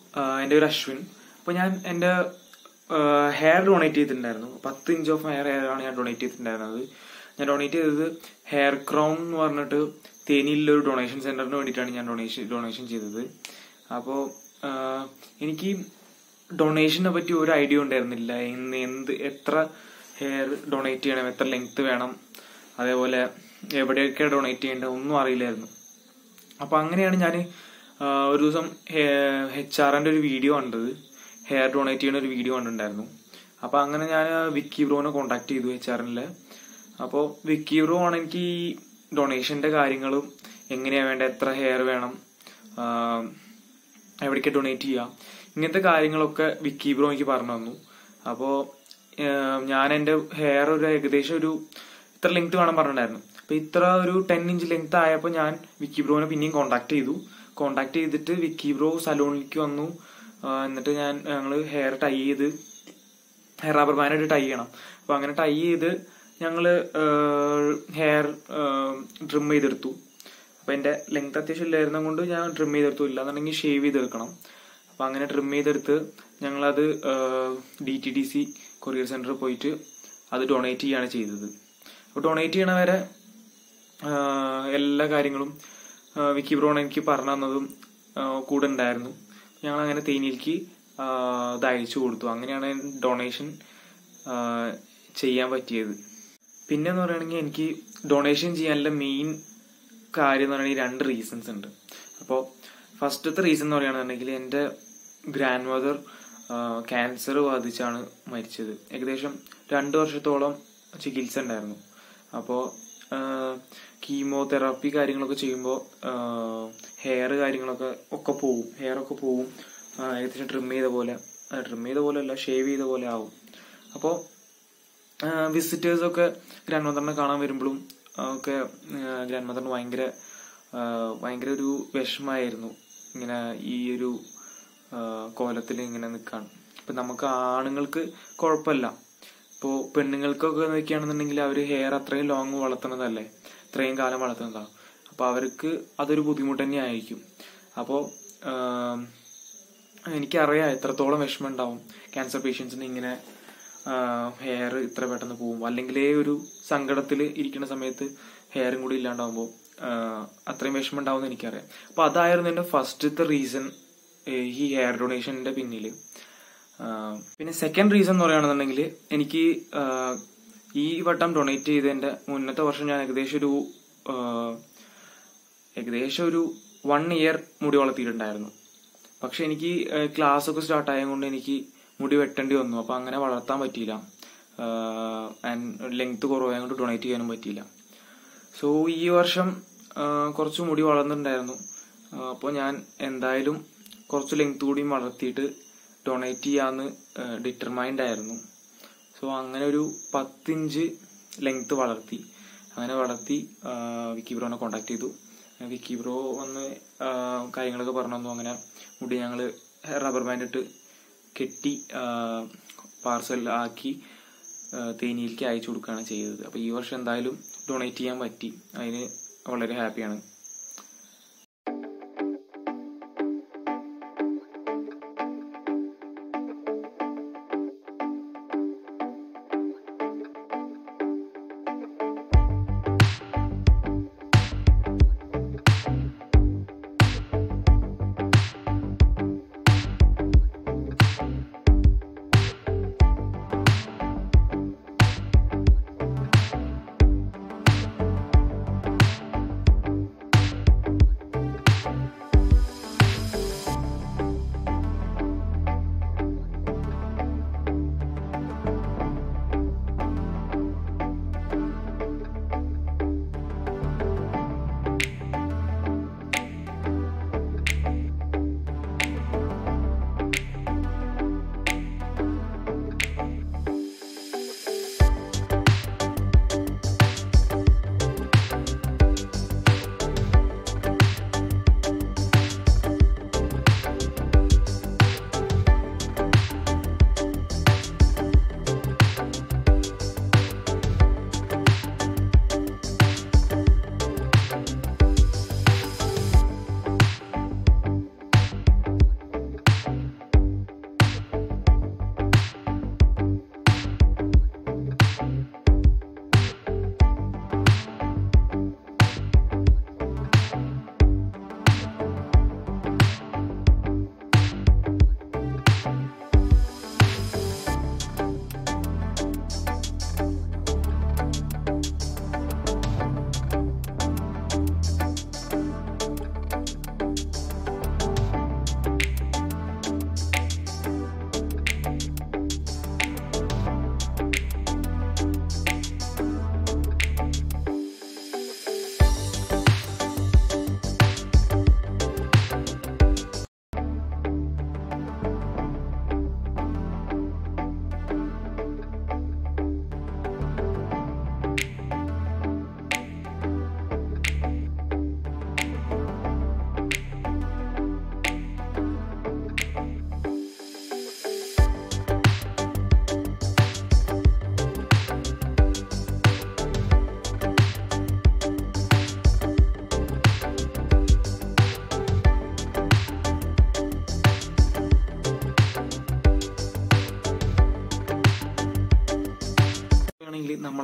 എൻ്റെ പേര് അശ്വിൻ അപ്പോൾ ഞാൻ എൻ്റെ ഹെയർ ഡൊണേറ്റ് ചെയ്തിട്ടുണ്ടായിരുന്നു പത്ത് ഇഞ്ച് ഓഫ് ഹെയർ ഹെയർ ആണ് ഞാൻ ഡൊണേറ്റ് ചെയ്തിട്ടുണ്ടായിരുന്നത് ഞാൻ ഡൊണേറ്റ് ചെയ്തത് ഹെയർ ക്രൗൺ എന്ന് പറഞ്ഞിട്ട് തേനിയിലെ ഒരു ഡൊണേഷൻ സെന്ററിന് വേണ്ടിയിട്ടാണ് ഞാൻ ഡൊണേഷൻ ഡൊണേഷൻ ചെയ്തത് അപ്പോൾ എനിക്ക് ഡൊണേഷനെ പറ്റി ഒരു ഐഡിയ ഉണ്ടായിരുന്നില്ല ഇന്ന് എന്ത് എത്ര ഹെയർ ഡൊണേറ്റ് ചെയ്യണം എത്ര ലെങ്ത് വേണം അതേപോലെ എവിടെയൊക്കെ ഡൊണേറ്റ് ചെയ്യേണ്ടത് ഒന്നും അറിയില്ലായിരുന്നു അപ്പൊ അങ്ങനെയാണ് ഞാൻ ഒരു ദിവസം എച്ച് ആറിന്റെ ഒരു വീഡിയോ കണ്ടത് ഹെയർ ഡൊണേറ്റ് ചെയ്യുന്ന ഒരു വീഡിയോ കണ്ടിട്ടുണ്ടായിരുന്നു അപ്പൊ അങ്ങനെ ഞാൻ വിക്കി ബ്രോനെ കോണ്ടാക്ട് ചെയ്തു എച്ച് ആറിലെ അപ്പോൾ വിക്കി ബ്രോ ആണ് എനിക്ക് ഈ ഡൊണേഷന്റെ കാര്യങ്ങളും എങ്ങനെയാ വേണ്ട എത്ര ഹെയർ വേണം ആഹ് എവിടേക്ക് ഡൊണേറ്റ് ചെയ്യാം ഇങ്ങനത്തെ കാര്യങ്ങളൊക്കെ വിക്കി ബ്രോ എനിക്ക് പറഞ്ഞു തന്നു അപ്പോൾ ഞാൻ എൻ്റെ ഹെയർ ഒരു ഏകദേശം ഒരു ഇത്ര ലെങ്ത് വേണം പറഞ്ഞിട്ടുണ്ടായിരുന്നു അപ്പൊ ഇത്ര ഒരു ടെൻ ഇഞ്ച് ലെങ്ത് ആയപ്പോൾ ഞാൻ വിക്കി ബ്രോനെ പിന്നെയും കോണ്ടാക്ട് ചെയ്തു കോണ്ടാക്ട് ചെയ്തിട്ട് വിക്കി ബ്രോ സലൂണിലേക്ക് വന്നു ആ, എന്നിട്ട് ഞാൻ ഞങ്ങൾ ഹെയർ ടൈ ചെയ്ത് ഹെയർ റബ്ബർ ബാൻഡ് ടൈ ചെയ്യണം അപ്പൊ അങ്ങനെ ടൈ ചെയ്ത് ഞങ്ങള് ഹെയർ ട്രിം ചെയ്തെടുത്തു അപ്പൊ എന്റെ ലെങ്ത് അത്യാവശ്യം ഇല്ലായിരുന്ന കൊണ്ട് ഞാൻ ട്രിം ചെയ്തെടുത്തു ഇല്ലാന്നുണ്ടെങ്കിൽ ഷേവ് ചെയ്തെടുക്കണം അപ്പൊ അങ്ങനെ ട്രിം ചെയ്തെടുത്ത് ഞങ്ങളത് D T D C courier സെന്ററിൽ പോയിട്ട് അത് ഡൊണേറ്റ് ചെയ്യാണ് ചെയ്തത് അപ്പൊ ഡൊണേറ്റ് ചെയ്യണ വരെ ആഹ് എല്ലാ കാര്യങ്ങളും ആഹ് വിക്കി ബ്രോൺ എനിക്ക് പറഞ്ഞു തന്നതും ആഹ് കൂടെ ഉണ്ടായിരുന്നു ഞങ്ങൾ അങ്ങനെ തേനിയിലേക്ക് ആഹ് ഇത് അയച്ചു കൊടുത്തു അങ്ങനെയാണ് ഡൊണേഷൻ ചെയ്യാൻ പറ്റിയത് പിന്നെ എന്ന് പറയുകയാണെങ്കിൽ എനിക്ക് ഡൊണേഷൻ ചെയ്യാനുള്ള മെയിൻ കാര്യം എന്ന് പറയുകയാണെങ്കിൽ രണ്ട് റീസൺസ് ഉണ്ട് അപ്പോൾ ഫസ്റ്റത്തെ റീസൺ എന്ന് പറയുകയാണെന്നുണ്ടെങ്കിൽ എൻ്റെ ഗ്രാൻഡ് മദർ ക്യാൻസർ ബാധിച്ചാണ് മരിച്ചത് ഏകദേശം രണ്ട് വർഷത്തോളം ചികിത്സ ഉണ്ടായിരുന്നു അപ്പോൾ കീമോതെറാപ്പി കാര്യങ്ങളൊക്കെ ചെയ്യുമ്പോൾ ഹെയർ കാര്യങ്ങളൊക്കെ ഒക്കെ പോവും ഹെയർ ഒക്കെ പോവും ആ, ഏകദേശം ട്രിം ചെയ്ത പോലെ ട്രിം ചെയ്ത പോലെ അല്ല ഷേവ് ചെയ്ത പോലെ ആവും അപ്പോൾ വിസിറ്റേഴ്സ് ഒക്കെ ഗ്രാൻഡ് മദറിനെ കാണാൻ വരുമ്പോഴും ഒക്കെ ഗ്രാൻഡ് മദറിന് ഭയങ്കര ആ, ഭയങ്കര ഒരു വിഷമായിരുന്നു ഇങ്ങനെ ഈ ഒരു കോലത്തിൽ ഇങ്ങനെ നിൽക്കാൻ ഇപ്പൊ നമുക്ക് ആണുങ്ങൾക്ക് കുഴപ്പമില്ല ഇപ്പോ പെണ്ണുങ്ങൾക്കൊക്കെ നോക്കുകയാണെന്നുണ്ടെങ്കിൽ അവര് ഹെയർ അത്രയും ലോങ് വളർത്തുന്നതല്ലേ ഇത്രയും കാലം വളർത്തുന്നതാണ് അപ്പൊ അവർക്ക് അതൊരു ബുദ്ധിമുട്ട് തന്നെ ആയിരിക്കും അപ്പോ ആം, എനിക്കറിയാം എത്രത്തോളം വിഷമം ഉണ്ടാവും ക്യാൻസർ പേഷ്യൻസിന് ഇങ്ങനെ ഹെയർ ഇത്ര പെട്ടെന്ന് പോകും അല്ലെങ്കിൽ ഒരു സങ്കടത്തിൽ ഇരിക്കുന്ന സമയത്ത് ഹെയറും കൂടി ഇല്ലാണ്ടാവുമ്പോൾ അത്രയും വിഷമം ഉണ്ടാവും എന്ന് എനിക്കറിയാം അപ്പൊ അതായിരുന്നു എന്റെ ഫസ്റ്റത്തെ റീസൺ ഈ ഹെയർ ഡൊണേഷന്റെ പിന്നില് ആഹ് പിന്നെ സെക്കൻഡ് റീസൺ എന്ന് പറയുകയാണെന്നുണ്ടെങ്കിൽ എനിക്ക് ആഹ് ഈ വട്ടം ഡൊണേറ്റ് ചെയ്തതിന്റെ മുന്നത്തെ വർഷം ഞാൻ ഏകദേശം ഒരു ആഹ് ഏകദേശം ഒരു വൺ ഇയർ മുടി വളർത്തിയിട്ടുണ്ടായിരുന്നു പക്ഷെ എനിക്ക് ക്ലാസ് ഒക്കെ സ്റ്റാർട്ട് ആയതുകൊണ്ട് എനിക്ക് മുടി വെട്ടേണ്ടി വന്നു അപ്പൊ അങ്ങനെ വളർത്താൻ പറ്റിയില്ല ആൻഡ് ലെങ്ത് കുറവായതുകൊണ്ട് ഡൊണേറ്റ് ചെയ്യാനും പറ്റിയില്ല സോ ഈ വർഷം ആ, കുറച്ച് മുടി വളർന്നിട്ടുണ്ടായിരുന്നു അപ്പോൾ ഞാൻ എന്തായാലും കുറച്ച് ലെങ്ത് കൂടിയും വളർത്തിയിട്ട് ഡൊണേറ്റ് ചെയ്യാന്ന് ഡിറ്റർമൈൻഡ് ആയിരുന്നു സോ അങ്ങനെ ഒരു പത്തിഞ്ച് ലെങ്ത് വളർത്തി അങ്ങനെ വളർത്തി ആ, വിക്കി ബ്രോനെ കോണ്ടാക്ട് ചെയ്തു ആ, വിക്കി ബ്രോ വന്ന് ആ, കാര്യങ്ങളൊക്കെ പറഞ്ഞു തന്നു അങ്ങനെ മുടി ഞങ്ങൾ റബ്ബർ ബാൻഡ് ഇട്ട് കെട്ടി പാർസൽ ആക്കി ആ, തേനിയിലേക്ക് അയച്ചു കൊടുക്കുകയാണ് ചെയ്തത് അപ്പൊ ഈ വർഷം എന്തായാലും ഡൊണേറ്റ് ചെയ്യാൻ പറ്റി അതിന് വളരെ ഹാപ്പിയാണ്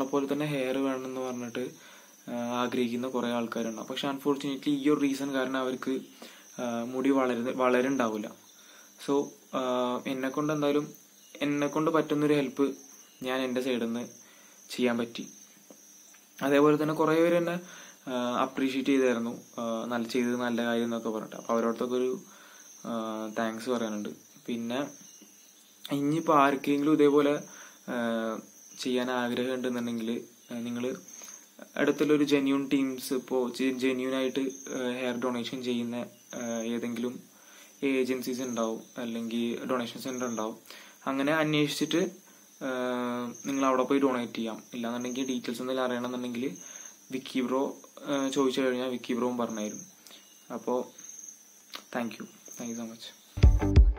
നമ്മളെപ്പോലെ തന്നെ ഹെയർ വേണമെന്ന് പറഞ്ഞിട്ട് ആ, ആഗ്രഹിക്കുന്ന കുറേ ആൾക്കാരുണ്ടാവും പക്ഷെ അൺഫോർച്ചുനേറ്റ്ലി ഈ ഒരു റീസൺ കാരണം അവർക്ക് ആ, മുടി വളരുന്ന വളരുണ്ടാവില്ല സോ എന്നെ കൊണ്ട് എന്തായാലും എന്നെ കൊണ്ട് പറ്റുന്നൊരു ഹെൽപ്പ് ഞാൻ എൻ്റെ സൈഡിൽ നിന്ന് ചെയ്യാൻ പറ്റി അതേപോലെ തന്നെ കുറേ പേര് എന്നെ അപ്രീഷിയേറ്റ് ചെയ്തായിരുന്നു ആ, നല്ല ചെയ്തത് നല്ല കാര്യം എന്നൊക്കെ പറഞ്ഞിട്ട് അപ്പോൾ അവരോടത്തൊക്കെ ഒരു താങ്ക്സ് പറയാനുണ്ട് പിന്നെ ഇനിയിപ്പോൾ ആർക്കെങ്കിലും ഇതേപോലെ ആ, ചെയ്യാൻ ആഗ്രഹം ഉണ്ടെന്നുണ്ടെങ്കിൽ നിങ്ങൾ അടുത്തുള്ളൊരു ജെന്യൂൺ ടീംസ് ഇപ്പോൾ ജെന്യൂൻ ആയിട്ട് ഹെയർ ഡൊണേഷൻ ചെയ്യുന്ന ആ, ഏതെങ്കിലും ഏജൻസീസ് ഉണ്ടാവും അല്ലെങ്കിൽ ഡൊണേഷൻ സെന്റർ ഉണ്ടാവും അങ്ങനെ അന്വേഷിച്ചിട്ട് നിങ്ങൾ അവിടെ പോയി ഡൊണേറ്റ് ചെയ്യാം ഇല്ലാന്നുണ്ടെങ്കിൽ ഡീറ്റെയിൽസ് എന്തെങ്കിലും അറിയണമെന്നുണ്ടെങ്കിൽ വിക്കി ബ്രോ ചോദിച്ചു കഴിഞ്ഞാൽ വിക്കി ബ്രോവും പറഞ്ഞുതരും അപ്പോൾ thank you thank you so much